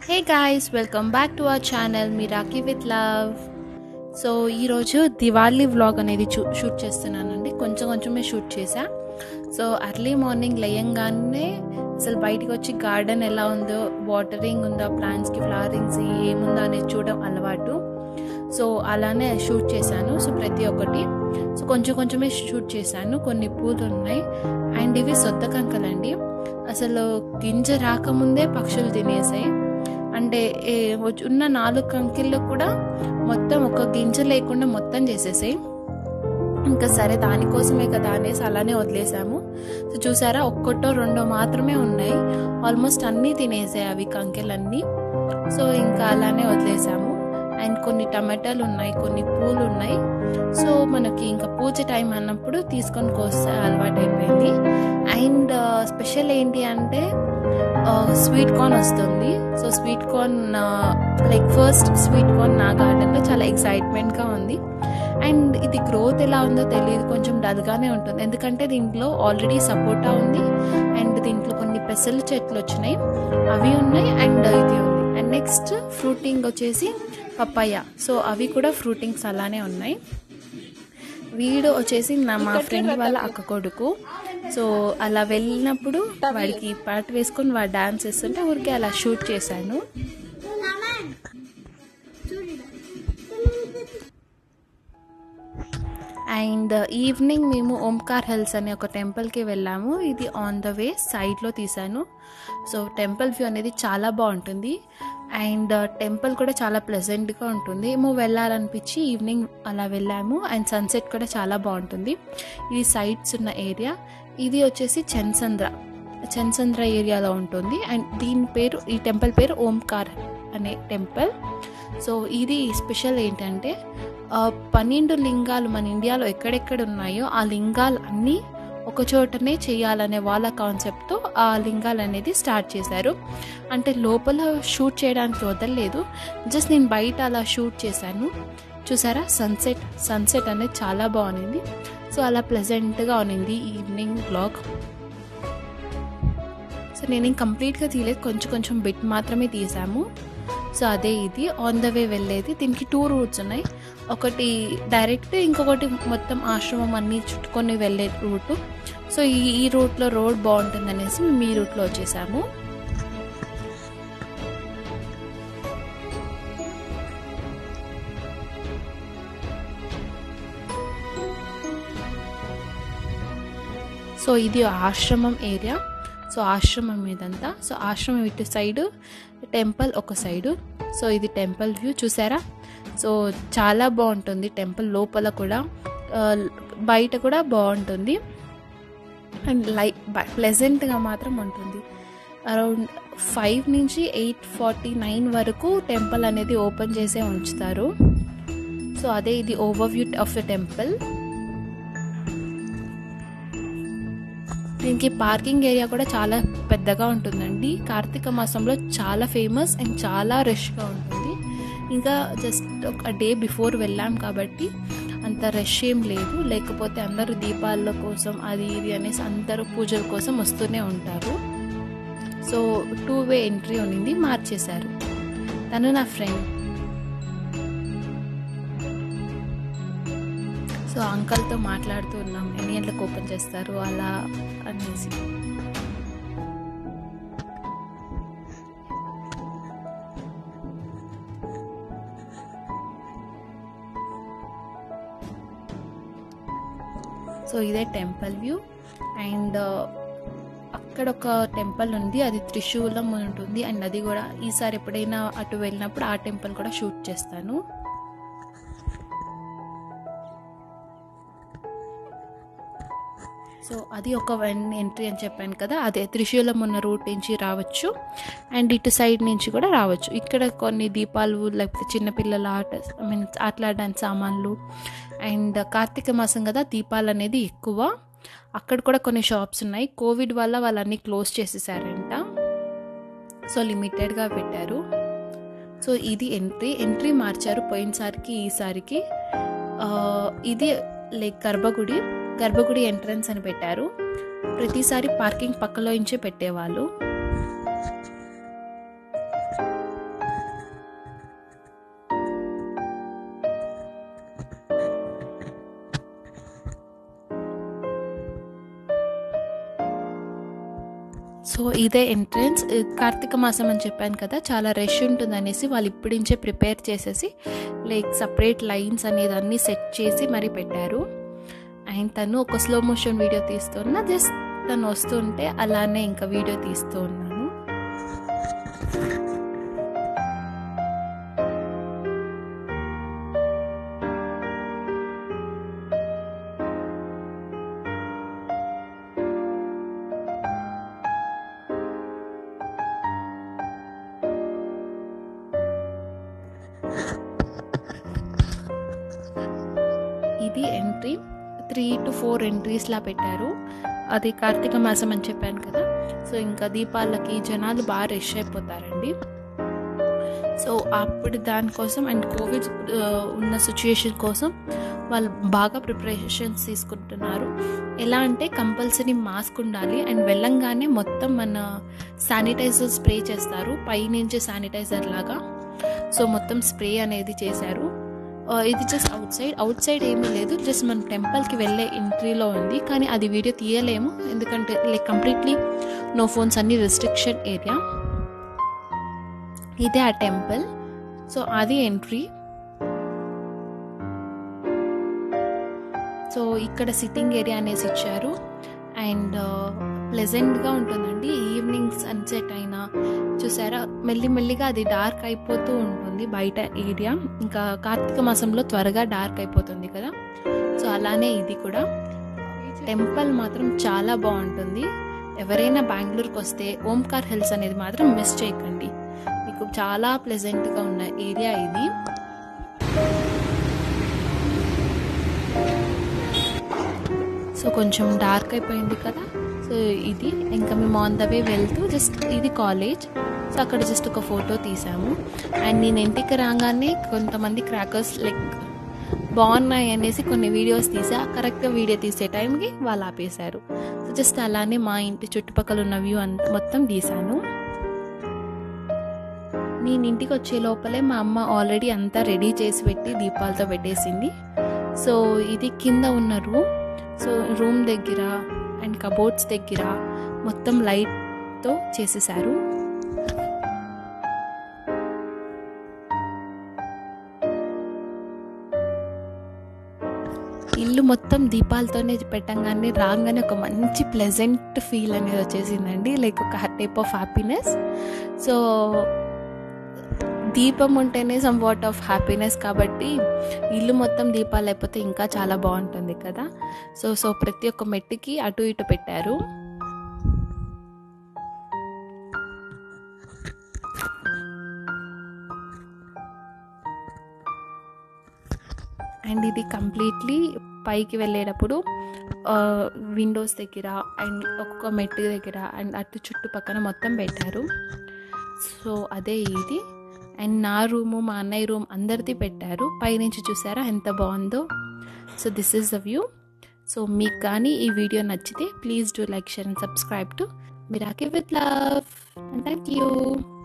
hey guys welcome back to our channel Miraki with love so ఈరోజు Diwali vlog అనేది చూ shoot చేస్తున్నానండి కొంచెం కొంచెమే షూట్ చేశా సో అర్లీ మార్నింగ్ లేయంగానే అసలు బయటికి వచ్చి గార్డెన్ ఎలా ఉందో వాటరింగ్ ఉందా ప్లాంట్స్కి ఫ్లవరింగ్స్ ఏముందో అనేది చూడడం అలవాటు సో అలానే షూట్ చేశాను సో ప్రతి ఒక్కటి సో కొంచెం కొంచెమే షూట్ చేశాను కొన్ని పూలు ఉన్నాయి అండ్ ఇవి సొద్ద కంకలండి అసలు గింజ రాకముందే పక్షులు తినేసాయి అంటే ఏ వచ్చి- ఉన్న నాలుగు కంకిల్లో కూడా మొత్తం ఒక గింజ లేకుండా మొత్తం చేసేసాయి ఇంకా సరే దానికోసమే కదా అనేసి అలానే వదిలేసాము సో చూసారా ఒక్కటో రెండో మాత్రమే ఉన్నాయి ఆల్మోస్ట్ అన్నీ తినేసాయి అవి కంకెలన్నీ సో ఇంకా అలానే వదిలేసాము అండ్ కొన్ని టమాటాలు ఉన్నాయి కొన్ని పూలు ఉన్నాయి సో మనకి ఇంకా పూజ టైం అన్నప్పుడు తీసుకొని కోస్తే అలవాటు అయిపోయింది అండ్ స్పెషల్ ఏంటి అంటే స్వీట్ కార్న్ వస్తుంది so sweet corn like first sweet corn నా గార్డెన్లో చాలా ఎక్సైట్మెంట్గా ఉంది అండ్ ఇది గ్రోత్ ఎలా ఉందో తెలియదు కొంచెం డల్గానే ఉంటుంది ఎందుకంటే దీంట్లో ఆల్రెడీ సపోటా ఉంది అండ్ దీంట్లో కొన్ని పెసలు చెట్లు వచ్చినాయి అవి ఉన్నాయి అండ్ ఇది ఉంది అండ్ నెక్స్ట్ ఫ్రూటింగ్ వచ్చేసి పప్పాయ సో అవి కూడా ఫ్రూటింగ్స్ అలానే ఉన్నాయి వీడు వచ్చేసి నా మా ఫ్రెండ్ వాళ్ళ అక్క కొడుకు సో అలా వెళ్ళినప్పుడు వాడికి పాట వేసుకొని వాడు డాన్స్ చేస్తుంటే ఊరికే అలా షూట్ చేశాను అండ్ ఈవినింగ్ మేము ఓంకార్ హిల్స్ అనే ఒక టెంపుల్కి వెళ్ళాము ఇది ఆన్ ద వే సైడ్లో తీసాను సో టెంపుల్ వ్యూ అనేది చాలా బాగుంటుంది అండ్ టెంపుల్ కూడా చాలా ప్లెజెంట్గా ఉంటుంది ఏమో వెళ్ళాలనిపించి ఈవినింగ్ అలా వెళ్ళాము అండ్ సన్సెట్ కూడా చాలా బాగుంటుంది ఇది సైట్స్ ఉన్న ఏరియా ఇది వచ్చేసి చెన్సంద్ర చెన్సంద్ర ఏరియాలో ఉంటుంది అండ్ దీని పేరు ఈ టెంపుల్ పేరు ఓంకార్ అనే టెంపుల్ సో ఇది స్పెషల్ ఏంటంటే ఆ, పన్నెండు లింగాలు మన ఇండియాలో ఎక్కడెక్కడ ఉన్నాయో ఆ లింగాలు అన్నీ ఒక చోటనే చేయాలనే వాళ్ళ కాన్సెప్ట్తో ఆ లింగాలు అనేది స్టార్ట్ చేశారు అంటే లోపల షూట్ చేయడానికి వదలలేదు జస్ట్ నేను బయట అలా షూట్ చేశాను చూసారా సన్సెట్ సన్సెట్ అనేది చాలా బాగుంది సో అలా ప్లెజెంట్గా ఉన్నింది ఈవినింగ్ బ్లాగ్ సో నేను ఇంక కంప్లీట్గా తీయలేదు కొంచెం కొంచెం బిట్ మాత్రమే తీసాము సో అదే ఇది ఆన్ ద వే వెళ్ళేది దీనికి టూ రూట్స్ ఉన్నాయి ఒకటి డైరెక్ట్ ఇంకొకటి మొత్తం ఆశ్రమం అన్నీ చుట్టుకొని వెళ్ళే రూట్ సో ఈ ఈ రూట్లో రోడ్ బాగుంటుంది అనేసి మేము ఈ రూట్లో వచ్చేసాము సో ఇది ఆశ్రమం ఏరియా సో ఆశ్రమం ఇదంతా సో ఆశ్రమం ఇటు సైడ్ టెంపుల్ ఒక సైడు సో ఇది టెంపుల్ వ్యూ చూసారా సో చాలా బాగుంటుంది టెంపుల్ లోపల కూడా ఆ, బయట కూడా బాగుంటుంది అండ్ లై ప్లెజెంట్గా మాత్రం ఉంటుంది అరౌండ్ ఫైవ్ నుంచి ఎయిట్ ఫార్టీ నైన్ వరకు టెంపుల్ అనేది ఓపెన్ చేసే ఉంచుతారు సో అదే ఇది ఓవర్వ్యూ ఆఫ్ ద టెంపుల్ దీనికి పార్కింగ్ ఏరియా కూడా చాలా పెద్దగా ఉంటుందండి కార్తీక మాసంలో చాలా ఫేమస్ అండ్ చాలా రష్గా ఉంటుంది ఇంకా జస్ట్ ఒక డే బిఫోర్ వెళ్ళాం కాబట్టి అంత రష్ ఏం లేదు లేకపోతే అందరూ దీపాల కోసం అది ఇది అనేసి అందరూ పూజల కోసం వస్తూనే ఉంటారు సో టూ వే ఎంట్రీ ఉన్నింది మార్చేశారు తను నా ఫ్రెండ్ సో అంకల్తో మాట్లాడుతూ ఉన్నాం ఎన్ని గంటలకు ఓపెన్ చేస్తారు అలా అనేసి సో ఇదే టెంపుల్ వ్యూ అండ్ అక్కడ ఒక టెంపుల్ ఉంది అది త్రిశూలం ఉంటుంది అండ్ అది కూడా ఈసారి ఎప్పుడైనా అటు వెళ్ళినప్పుడు ఆ టెంపుల్ కూడా షూట్ చేస్తాను సో అది ఒక వన్ ఎంట్రీ అని చెప్పాను కదా అదే త్రిశూలం ఉన్న రూట్ నుంచి రావచ్చు అండ్ ఇటు సైడ్ నుంచి కూడా రావచ్చు ఇక్కడ కొన్ని దీపాలు లేకపోతే చిన్నపిల్లల ఆట ఐ మీన్ ఆటలాడడానికి సామాన్లు అండ్ కార్తీక మాసం కదా దీపాలు అనేది ఎక్కువ అక్కడ కూడా కొన్ని షాప్స్ ఉన్నాయి కోవిడ్ వల్ల వాళ్ళన్నీ క్లోజ్ చేసేసారంట సో లిమిటెడ్గా పెట్టారు సో ఇది ఎంట్రీ ఎంట్రీ మార్చారు పోయినసారికి ఈసారికి ఆ, ఇది లైక్ గర్భగుడి గర్భగుడి ఎంట్రన్స్ అని పెట్టారు ప్రతిసారి పార్కింగ్ పక్కలో ఇంచే పెట్టేవాళ్ళు సో ఇదే ఎంట్రన్స్ కార్తీక మాసం అని చెప్పాను కదా చాలా రష్ ఉంటుంది అనేసి వాళ్ళు ఇప్పటి నుంచే ప్రిపేర్ చేసేసి లైక్ సపరేట్ లైన్స్ అనేది అన్నీ సెట్ చేసి మరి పెట్టారు అండ్ తను ఒక స్లో మోషన్ వీడియో తీస్తున్నా జస్ట్ తను వస్తుంటే అలానే ఇంకా వీడియో తీస్తూ ఉన్నాను ఇది ఎంట్రీ త్రీ టు ఫోర్ ఎంట్రీస్లా పెట్టారు అది కార్తీక మాసం అని చెప్పాను కదా సో ఇంకా దీపాలకి జనాలు బాగా రష్ అయిపోతారండి సో అప్పుడు దానికోసం అండ్ కోవిడ్ ఉన్న సిచ్యుయేషన్ కోసం వాళ్ళు బాగా ప్రిపరేషన్స్ తీసుకుంటున్నారు ఎలా అంటే కంపల్సరీ మాస్క్ ఉండాలి అండ్ వెళ్ళంగానే మొత్తం మన శానిటైజర్ స్ప్రే చేస్తారు పైనుంచి శానిటైజర్ లాగా సో మొత్తం స్ప్రే అనేది చేశారు ఇది just outside outside ఏమీ లేదు జస్ట్ మన టెంపుల్కి వెళ్ళే ఎంట్రీలో ఉంది కానీ అది వీడియో తీయలేము ఎందుకంటే లైక్ కంప్లీట్లీ నో ఫోన్స్ అన్ని రెస్ట్రిక్షన్ ఏరియా ఇదే ఆ టెంపుల్ సో అది ఎంట్రీ సో ఇక్కడ సిట్టింగ్ ఏరియా అనేసి ఇచ్చారు అండ్ ప్లెజెంట్గా ఉంటుందండి ఈవినింగ్ సన్సెట్ అయినా చూసారా మెల్లిమెల్లిగా అది డార్క్ అయిపోతూ ఉంటుంది బయట ఏరియా ఇంకా కార్తీక మాసంలో త్వరగా డార్క్ అయిపోతుంది కదా సో అలానే ఇది కూడా టెంపుల్ మాత్రం చాలా బాగుంటుంది ఎవరైనా బెంగళూరుకి వస్తే ఓంకార్ హిల్స్ అనేది మాత్రం మిస్ చేయకండి మీకు చాలా ప్లెజెంట్గా ఉన్న ఏరియా ఇది సో కొంచెం డార్క్ అయిపోయింది కదా సో ఇది ఇంకా మేము ఆన్ ద వే వెళ్తూ జస్ట్ ఇది కాలేజ్ సో అక్కడ జస్ట్ ఒక ఫోటో తీసాము అండ్ నేను ఇంటికి రాగానే కొంతమంది క్రాకర్స్ లైక్ బాగున్నాయి అనేసి కొన్ని వీడియోస్ తీసా కరెక్ట్గా వీడియో తీసే టైంకి వాళ్ళు ఆపేశారు సో జస్ట్ అలానే మా ఇంటి చుట్టుపక్కల ఉన్న వ్యూ అంత మొత్తం తీసాను నేను ఇంటికి వచ్చే లోపలే మా అమ్మ ఆల్రెడీ అంతా రెడీ చేసి పెట్టి దీపాలతో పెట్టేసింది సో ఇది కింద ఉన్న రూమ్ సో రూమ్ దగ్గర అండ్ కబోర్డ్స్ దగ్గర మొత్తం లైట్తో చేసేసారు ఇల్లు మొత్తం దీపాలతోనే పెట్టంగానే రాగానే ఒక మంచి ప్లెజెంట్ ఫీల్ అనేది వచ్చేసిందండి లైక్ ఒక టైప్ ఆఫ్ హ్యాపీనెస్ సో దీపం ఉంటేనే సమ్ వాట్ ఆఫ్ హ్యాపీనెస్ కాబట్టి ఇల్లు మొత్తం దీపాలు అయిపోతే ఇంకా చాలా బాగుంటుంది కదా సో సో ప్రతి ఒక్క మెట్టుకి అటు ఇటు పెట్టారు అండ్ ఇది కంప్లీట్లీ పైకి వెళ్ళేటప్పుడు విండోస్ దగ్గర అండ్ ఒక్కొక్క మెట్టు దగ్గర అండ్ అటు చుట్టుపక్కన మొత్తం పెట్టారు సో అదే ఇది అండ్ నా రూము మా అన్నయ్య రూమ్ అందరిది పెట్టారు పైనుంచి చూసారా ఎంత బాగుందో so this is the view so మీకు కానీ ఈ వీడియో నచ్చితే please do like share and subscribe to మిరాకి with love and thank you